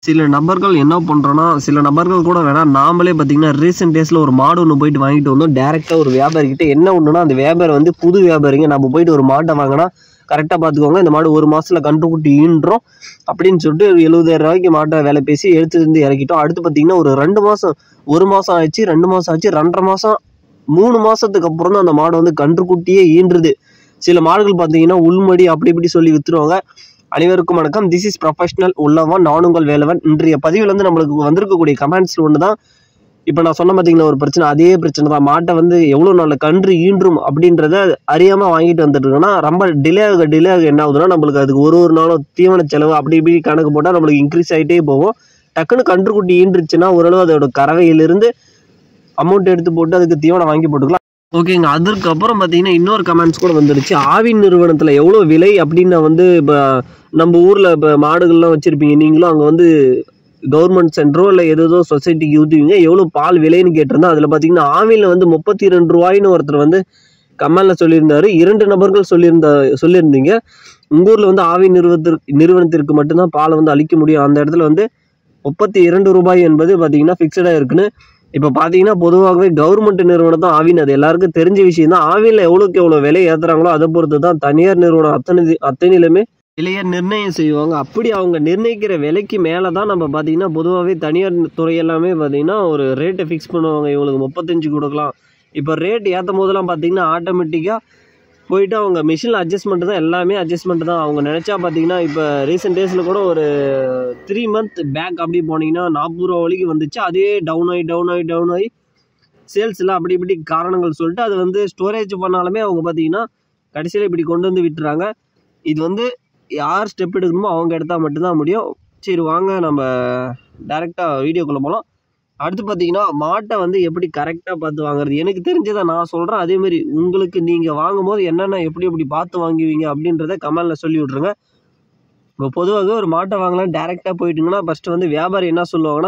சில நபர்கள் என்ன பண்ணுறோன்னா சில நபர்கள் கூட வேணால் நாமளே பார்த்தீங்கன்னா ரீசெண்ட் டேஸில் ஒரு மாடு ஒன்று போயிட்டு வாங்கிட்டு வந்தோம் டேரெக்டாக ஒரு வியாபாரிக்கிட்ட என்ன ஒன்றுனா அந்த வியாபாரி வந்து புது வியாபாரிங்க நம்ம போயிட்டு ஒரு மாட்டை வாங்கினா கரெக்டாக பார்த்துக்கோங்க இந்த மாடு ஒரு மாதத்தில் கன்றுக்குட்டி ஈன்றோம் அப்படின்னு சொல்லிட்டு ஒரு எழுபதாயிரம் ரூபாய்க்கு மாட்டை வேலை பேசி எடுத்து வந்து இறக்கிட்டோம் அடுத்து பார்த்தீங்கன்னா ஒரு ரெண்டு மாதம் ஒரு மாதம் ஆச்சு ரெண்டு மாதம் ஆச்சு ரெண்டரை மாதம் மூணு மாதத்துக்கு அப்புறம் தான் அந்த மாடு வந்து கன்றுக்குட்டியே ஈன்றுது சில மாடுகள் பார்த்தீங்கன்னா உள்மடி அப்படி இப்படி சொல்லி விற்றுருவாங்க அனைவருக்கும் வணக்கம் திஸ் இஸ் ப்ரொஃபஷனல் உள்ளவன் நான் உங்கள் வேலவன் இன்றைய பதிவில் வந்து நம்மளுக்கு வந்திருக்கக்கூடிய கமெண்ட்ஸில் ஒன்று தான் இப்போ நான் சொன்ன பார்த்தீங்கன்னா ஒரு பிரச்சனை அதே பிரச்சனை தான் மாட்டை வந்து எவ்வளோ நாள் கன்று ஈன்றும் அப்படின்றத அறியாமல் வாங்கிட்டு வந்துட்டு இருக்கோம்னா ரொம்ப டிலே ஆக டிலே ஆக என்ன ஆகுதுன்னா நம்மளுக்கு அதுக்கு ஒரு ஒரு நாளும் தீவன செலவு அப்படி இப்படி கணக்கு போட்டால் நம்மளுக்கு இன்க்ரீஸ் ஆகிட்டே போகும் டக்குன்னு கன்றுக்குட்டி ஈன்றுச்சுன்னா ஓரளவு அதோட கறவையிலிருந்து அமௌண்ட் எடுத்து போட்டு அதுக்கு தீவனம் வாங்கி போட்டுக்கலாம் ஓகேங்க அதற்கப்புறம் பார்த்தீங்கன்னா இன்னொரு கமெண்ட்ஸ் கூட வந்துடுச்சு ஆவின் நிறுவனத்தில் எவ்வளோ விலை அப்படின்னு நான் வந்து இப்போ நம்ம ஊரில் இப்போ மாடுகள்லாம் வச்சுருப்பீங்க நீங்களும் அங்கே வந்து கவர்மெண்ட் சென்டரோ இல்லை ஏதோ சொசைட்டிக்கு ஊற்றுவீங்க எவ்வளோ பால் விலைன்னு கேட்டிருந்தா அதில் பார்த்தீங்கன்னா ஆவினில் வந்து முப்பத்தி ரெண்டு ரூபாய்னு ஒருத்தர் வந்து கமெண்டில் சொல்லியிருந்தாரு இரண்டு நபர்கள் சொல்லியிருந்த சொல்லியிருந்தீங்க உங்கள் ஊரில் வந்து ஆவி நிறுவனத்திற்கு நிறுவனத்திற்கு மட்டும்தான் பாலை வந்து அளிக்க முடியும் அந்த இடத்துல வந்து முப்பத்தி இரண்டு ரூபாய் என்பது பார்த்தீங்கன்னா ஃபிக்ஸடாக இருக்குன்னு இப்போ பார்த்தீங்கன்னா பொதுவாகவே கவர்மெண்ட் நிறுவனம் தான் ஆவின் அது எல்லாருக்கும் தெரிஞ்ச விஷயம் தான் ஆவினில் எவ்வளோக்கு எவ்வளோ விலை ஏற்றுறாங்களோ அதை பொறுத்து தான் தனியார் நிறுவனம் அத்தனை அத்தனையிலுமே விலையை நிர்ணயம் செய்வாங்க அப்படி அவங்க நிர்ணயிக்கிற விலைக்கு மேலே தான் நம்ம பார்த்தீங்கன்னா பொதுவாகவே தனியார் துறை எல்லாமே பார்த்தீங்கன்னா ஒரு ரேட்டை ஃபிக்ஸ் பண்ணுவாங்க இவங்களுக்கு முப்பத்தஞ்சு கொடுக்கலாம் இப்போ ரேட் ஏற்றும் போதெல்லாம் பார்த்தீங்கன்னா ஆட்டோமேட்டிக்காக போயிட்டு அவங்க மிஷினில் அட்ஜஸ்ட்மெண்ட் தான் எல்லாமே அட்ஜஸ்ட்மெண்ட் தான் அவங்க நினச்சா பார்த்தீங்கன்னா இப்போ ரீசெண்ட் டேஸில் கூட ஒரு த்ரீ மந்த் பேக் அப்படி போனீங்கன்னா நாற்பது ரூபா வரைக்கும் வந்துச்சு அதே டவுன் ஆகி டவுன் ஆகி டவுன் ஆகி சேல்ஸில் அப்படி இப்படி காரணங்கள் சொல்லிட்டு அது வந்து ஸ்டோரேஜ் பண்ணாலுமே அவங்க பார்த்தீங்கன்னா கடைசியில் இப்படி கொண்டு வந்து விட்டுறாங்க இது வந்து யார் ஸ்டெப் எடுக்கணுமோ அவங்க எடுத்தால் மட்டும்தான் முடியும் சரி வாங்க நம்ம டேரெக்டாக வீடியோக்குள்ளே போகலாம் அடுத்து பார்த்தீங்கன்னா மாட்டை வந்து எப்படி கரெக்டாக பார்த்து வாங்குறது எனக்கு தெரிஞ்சதை நான் சொல்கிறேன் அதேமாரி உங்களுக்கு நீங்கள் வாங்கும் போது என்னென்ன எப்படி எப்படி பார்த்து வாங்குவீங்க அப்படின்றத கமெண்டில் சொல்லி விட்ருங்க இப்போ பொதுவாக ஒரு மாட்டை வாங்கலாம் டேரெக்டாக போயிட்டுங்கன்னா ஃபஸ்ட்டு வந்து வியாபாரி என்ன சொல்லுவாங்கன்னா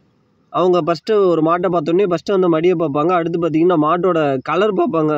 அவங்க ஃபஸ்ட்டு ஒரு மாட்டை பார்த்தோன்னே ஃபஸ்ட்டு வந்து மடியை பார்ப்பாங்க அடுத்து பார்த்தீங்கன்னா மாட்டோட கலர் பார்ப்பாங்க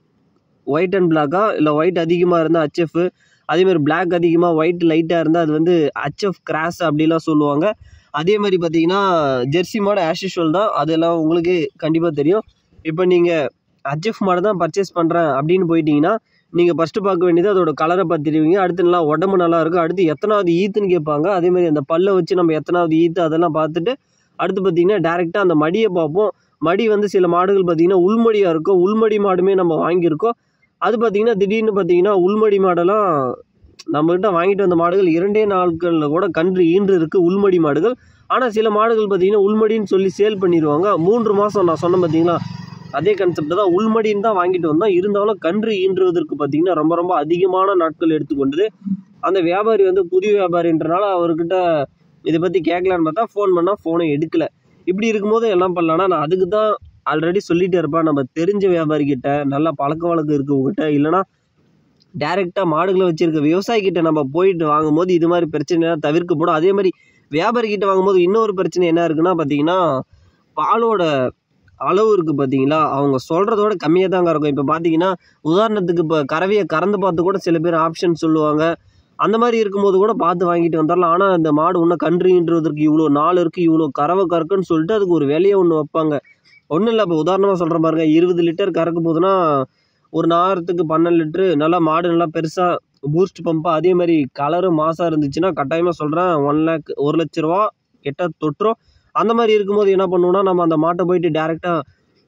ஒயிட் அண்ட் பிளாக்கா இல்லை ஒயிட் அதிகமாக இருந்தால் ஹச்எஃப் அதேமாதிரி பிளாக் அதிகமாக ஒயிட் லைட்டாக இருந்தால் அது வந்து ஹச்எஃப் கிராஸ் அப்படிலாம் சொல்லுவாங்க அதே மாதிரி பார்த்தீங்கன்னா ஜெர்சி மாடு ஆஸ் யூஷுவல் தான் அதெல்லாம் உங்களுக்கு கண்டிப்பாக தெரியும் இப்போ நீங்கள் ஹச்எஃப் மாடு தான் பர்ச்சேஸ் பண்ணுறேன் அப்படின்னு போயிட்டீங்கன்னா நீங்கள் ஃபஸ்ட்டு பார்க்க வேண்டியது அதோட கலரை பார்த்துருவீங்க அடுத்து நல்லா உடம்பு நல்லா இருக்கும் அடுத்து எத்தனாவது ஈத்துன்னு கேட்பாங்க அதேமாதிரி அந்த பல்லை வச்சு நம்ம எத்தனாவது ஈத்து அதெல்லாம் பார்த்துட்டு அடுத்து பார்த்தீங்கன்னா டேரெக்டாக அந்த மடியை பார்ப்போம் மடி வந்து சில மாடுகள் பார்த்தீங்கன்னா உள்மடியாக இருக்கும் உள்மடி மாடுமே நம்ம வாங்கியிருக்கோம் அது பார்த்தீங்கன்னா திடீர்னு பார்த்தீங்கன்னா உள்மடி மாடெல்லாம் நம்மகிட்ட வாங்கிட்டு வந்த மாடுகள் இரண்டே நாட்களில் கூட கன்று ஈன்று இருக்குது உள்மடி மாடுகள் ஆனால் சில மாடுகள் பார்த்தீங்கன்னா உள்மடின்னு சொல்லி சேல் பண்ணிடுவாங்க மூன்று மாதம் நான் சொன்னேன் பார்த்தீங்களா அதே கான்செப்ட் தான் உள்மடின்னு தான் வாங்கிட்டு வந்தோம் இருந்தாலும் கன்று ஈன்றுவதற்கு பார்த்தீங்கன்னா ரொம்ப ரொம்ப அதிகமான நாட்கள் எடுத்துக்கொண்டது அந்த வியாபாரி வந்து புதிய வியாபாரின்றனால அவர்கிட்ட இதை பற்றி கேட்கலான்னு பார்த்தா ஃபோன் பண்ணால் ஃபோனை எடுக்கலை இப்படி இருக்கும்போது எல்லாம் பண்ணலான்னா நான் அதுக்கு தான் ஆல்ரெடி சொல்லிகிட்டே இருப்பேன் நம்ம தெரிஞ்ச வியாபாரிக்கிட்ட நல்லா பழக்க வழக்கம் இருக்கவங்ககிட்ட இல்லைனா டேரெக்டாக மாடுகளை வச்சுருக்க விவசாயிக்கிட்ட நம்ம போயிட்டு வாங்கும்போது இது மாதிரி பிரச்சனைலாம் தவிர்க்கப்படும் அதே மாதிரி வியாபாரிக்கிட்ட வாங்கும்போது இன்னொரு பிரச்சனை என்ன இருக்குன்னா பார்த்தீங்கன்னா பாலோட அளவு இருக்குது பார்த்தீங்களா அவங்க சொல்கிறதோட கம்மியாக தாங்க இருக்கும் இப்போ பார்த்தீங்கன்னா உதாரணத்துக்கு இப்போ கறவையை கறந்து பார்த்து கூட சில பேர் ஆப்ஷன் சொல்லுவாங்க அந்த மாதிரி இருக்கும்போது கூட பார்த்து வாங்கிட்டு வந்துடலாம் ஆனால் இந்த மாடு இன்னும் கன்றுன்றதற்கு இவ்வளோ நாள் இருக்குது இவ்வளோ கறவை கறக்குன்னு சொல்லிட்டு அதுக்கு ஒரு விலையை ஒன்று வைப்பாங்க ஒன்றும் இல்லை இப்போ உதாரணமாக சொல்கிற பாருங்க இருபது லிட்டர் கறக்க போகுதுன்னா ஒரு நாரத்துக்கு பன்னெண்டு லிட்ரு நல்லா மாடு நல்லா பெருசாக பூஸ்ட் பம்பாக அதே மாதிரி கலரும் மாசாக இருந்துச்சுன்னா கட்டாயமாக சொல்கிறேன் ஒன் லேக் ஒரு லட்ச ரூபா கிட்ட தொட்டுரும் அந்த மாதிரி இருக்கும்போது என்ன பண்ணுவோம்னா நம்ம அந்த மாட்டை போயிட்டு டேரெக்டாக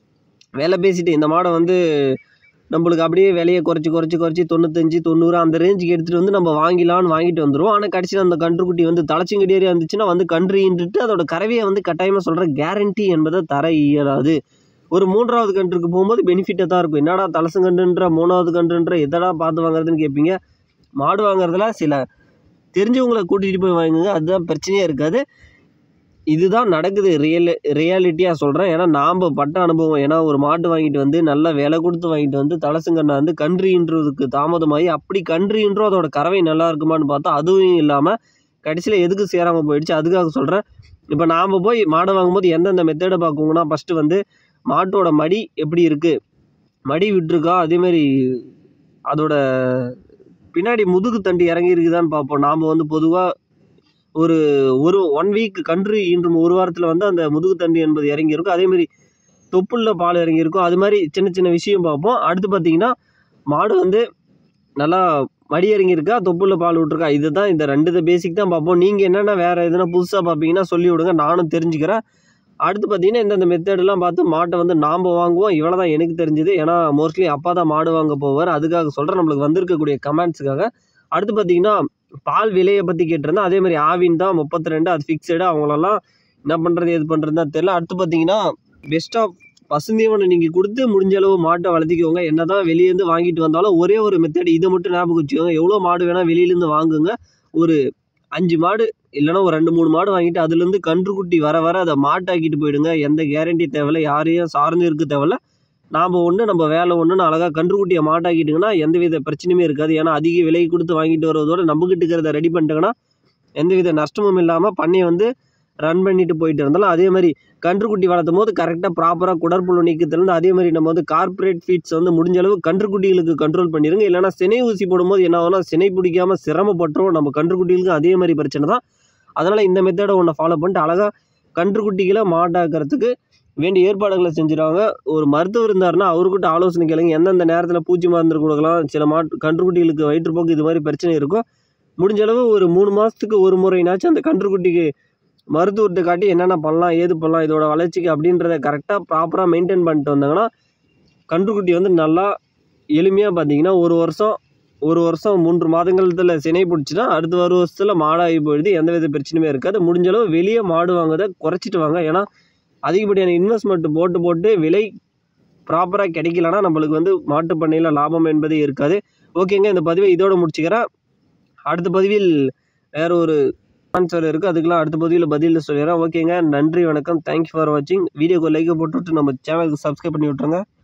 வேலை பேசிட்டு இந்த மாடை வந்து நம்மளுக்கு அப்படியே விலையை குறைச்சி குறைச்சி குறைச்சி தொண்ணூத்தஞ்சு தொண்ணூறு அந்த ரேஞ்சுக்கு எடுத்துகிட்டு வந்து நம்ம வாங்கிலான்னு வாங்கிட்டு வந்துடுவோம் ஆனால் கடைசியில் அந்த கன்றுக்குட்டி வந்து தலைச்சிங்கடியேறியா இருந்துச்சுன்னா வந்து கன்று ஈன்றுட்டு அதோட கறவையை வந்து கட்டாயமாக சொல்கிற கேரண்டி என்பதை தர இயலாது ஒரு மூன்றாவது கன்றுக்கு போகும்போது பெனிஃபிட்டாக தான் இருக்கும் என்னடா தலசங்கன்றுன்ற மூணாவது கன்றுன்ற எதடா பார்த்து வாங்குறதுன்னு கேட்பீங்க மாடு வாங்குறதுல சில தெரிஞ்சவங்களை கூட்டிகிட்டு போய் வாங்குங்க அதுதான் பிரச்சனையே இருக்காது இதுதான் நடக்குது ரியல் ரியாலிட்டியாக சொல்கிறேன் ஏன்னா நாம் பட்ட அனுபவம் ஏன்னா ஒரு மாட்டு வாங்கிட்டு வந்து நல்ல விலை கொடுத்து வாங்கிட்டு வந்து தலசுங்கண்ணா வந்து கன்று ஈன்றதுக்கு தாமதமாகி அப்படி கன்று ஈன்றோ அதோட கறவை நல்லா இருக்குமான்னு பார்த்தா அதுவும் இல்லாமல் கடைசியில் எதுக்கு சேராமல் போயிடுச்சு அதுக்காக சொல்கிறேன் இப்போ நாம் போய் மாடை வாங்கும்போது எந்தெந்த மெத்தடை பார்க்குவோங்கன்னா ஃபஸ்ட்டு வந்து மாட்டோட மடி எப்படி இருக்குது மடி விட்டுருக்கா அதேமாரி அதோட பின்னாடி முதுகு தண்டு இறங்கி இருக்குதான்னு பார்ப்போம் நாம் வந்து பொதுவாக ஒரு ஒரு ஒன் வீக் கன்று ஈன்றும் ஒரு வாரத்தில் வந்து அந்த முதுகுத்தண்டு என்பது இறங்கியிருக்கும் அதே மாதிரி தொப்புள்ள பால் இறங்கியிருக்கும் அது மாதிரி சின்ன சின்ன விஷயம் பார்ப்போம் அடுத்து பார்த்தீங்கன்னா மாடு வந்து நல்லா மடி இறங்கியிருக்கா தொப்புள்ள பால் விட்ருக்கா இதுதான் இந்த ரெண்டு பேசிக் தான் பார்ப்போம் நீங்கள் என்னென்ன வேறு எதுனா புதுசாக பார்ப்பீங்கன்னா சொல்லி விடுங்க நானும் தெரிஞ்சுக்கிறேன் அடுத்து பார்த்தீங்கன்னா இந்தந்த மெத்தடெல்லாம் பார்த்து மாட்டை வந்து நாம் வாங்குவோம் இவ்வளோ தான் எனக்கு தெரிஞ்சது ஏன்னா மோஸ்ட்லி அப்பா தான் மாடு வாங்க போவார் அதுக்காக சொல்கிறேன் நம்மளுக்கு வந்திருக்கக்கூடிய கமெண்ட்ஸுக்காக அடுத்து பார்த்தீங்கன்னா பால் விலையை பற்றி கேட்டிருந்தேன் அதே மாதிரி ஆவின் தான் முப்பத்தி ரெண்டு அது ஃபிக்ஸடு அவங்களெல்லாம் என்ன பண்ணுறது எது பண்ணுறது தான் தெரியல அடுத்து பார்த்தீங்கன்னா பெஸ்ட்டாக பசுந்தீவனை நீங்கள் கொடுத்து முடிஞ்ச அளவு மாட்டை வளர்த்திக்கோங்க என்ன தான் வெளியேருந்து வாங்கிட்டு வந்தாலும் ஒரே ஒரு மெத்தட் இதை மட்டும் ஞாபகம் வச்சுக்கோங்க எவ்வளோ மாடு வேணால் வெளியிலேருந்து வாங்குங்க ஒரு அஞ்சு மாடு இல்லைன்னா ஒரு ரெண்டு மூணு மாடு வாங்கிட்டு அதுலேருந்து கன்றுக்குட்டி வர வர அதை மாட்டாக்கிட்டு போயிடுங்க எந்த கேரண்டி தேவையில்ல யாரையும் சார்ந்து இருக்க தேவையில்ல நாம் ஒன்று நம்ம வேலை ஒன்றுன்னு அழகாக கன்றுக்குட்டியை மாட்டாக்கிட்டுங்கன்னா எந்தவித பிரச்சனையுமே இருக்காது ஏன்னா அதிக விலை கொடுத்து வாங்கிட்டு வரதோட நம்மக்கிட்ட இருக்கிறத ரெடி பண்ணிட்டாங்கன்னா எந்தவித நஷ்டமும் இல்லாமல் பண்ணையை வந்து ரன் பண்ணிட்டு போயிட்டு இருந்தாலும் அதே மாதிரி கன்றுக்குட்டி வளர்த்தும் போது கரெக்டாக ப்ராப்பராக குடற்புழு நீக்கத்துலேருந்து அதே மாதிரி நம்ம வந்து கார்ப்பரேட் ஃபீட்ஸ் வந்து முடிஞ்ச அளவு கன்றுக்குட்டிகளுக்கு கண்ட்ரோல் பண்ணிடுங்க இல்லைனா சினை ஊசி போடும்போது என்ன ஆகும்னா சினை பிடிக்காமல் சிரமப்பட்டுரும் நம்ம கன்றுக்குட்டிகளுக்கும் அதே மாதிரி பிரச்சனை தான் அதனால் இந்த மெத்தடை ஒன்று ஃபாலோ பண்ணிட்டு அழகாக கன்றுக்குட்டிகளை மாட்டாக்கிறதுக்கு வேண்டிய ஏற்பாடுகளை செஞ்சுருவாங்க ஒரு மருத்துவர் இருந்தாருன்னா அவர்கிட்ட ஆலோசனை கேளுங்க எந்தெந்த நேரத்தில் பூச்சி மருந்து கொடுக்கலாம் சில மாட்டு கன்றுக்குட்டிகளுக்கு வயிற்றுப்போக்கு இது மாதிரி பிரச்சனை இருக்கும் முடிஞ்ச அளவு ஒரு மூணு மாதத்துக்கு ஒரு முறைனாச்சும் அந்த கன்றுக்குட்டிக்கு மருத்துவத்தை காட்டி என்னென்ன பண்ணலாம் ஏது பண்ணலாம் இதோட வளர்ச்சிக்கு அப்படின்றத கரெக்டாக ப்ராப்பராக மெயின்டைன் பண்ணிட்டு வந்தாங்கன்னா கன்றுக்குட்டி வந்து நல்லா எளிமையாக பார்த்தீங்கன்னா ஒரு வருஷம் ஒரு வருஷம் மூன்று மாதங்களத்தில் சினை பிடிச்சினா அடுத்த ஒரு வருஷத்தில் மாடாகி போயிடுது எந்த வித பிரச்சனையுமே இருக்காது முடிஞ்ச அளவு வெளியே மாடு வாங்குறதை குறைச்சிட்டு வாங்க ஏன்னா அதிகப்படியான இன்வெஸ்ட்மெண்ட் போட்டு போட்டு விலை ப்ராப்பராக கிடைக்கலனா நம்மளுக்கு வந்து மாட்டு பண்ணையில் லாபம் என்பதே இருக்காது ஓகேங்க இந்த பதிவை இதோட முடிச்சுக்கிறேன் அடுத்த பதிவில் வேற ஒரு ஆன்சர் இருக்குது அதுக்கெல்லாம் அடுத்த பதிவில் பதில் சொல்லிடுறேன் ஓகேங்க நன்றி வணக்கம் தேங்க்ஸ் ஃபார் வாட்சிங் வீடியோக்கு லைக்கை போட்டுவிட்டு நம்ம சேனலுக்கு சப்ஸ்கிரைப் பண்ணி விட்ருங்க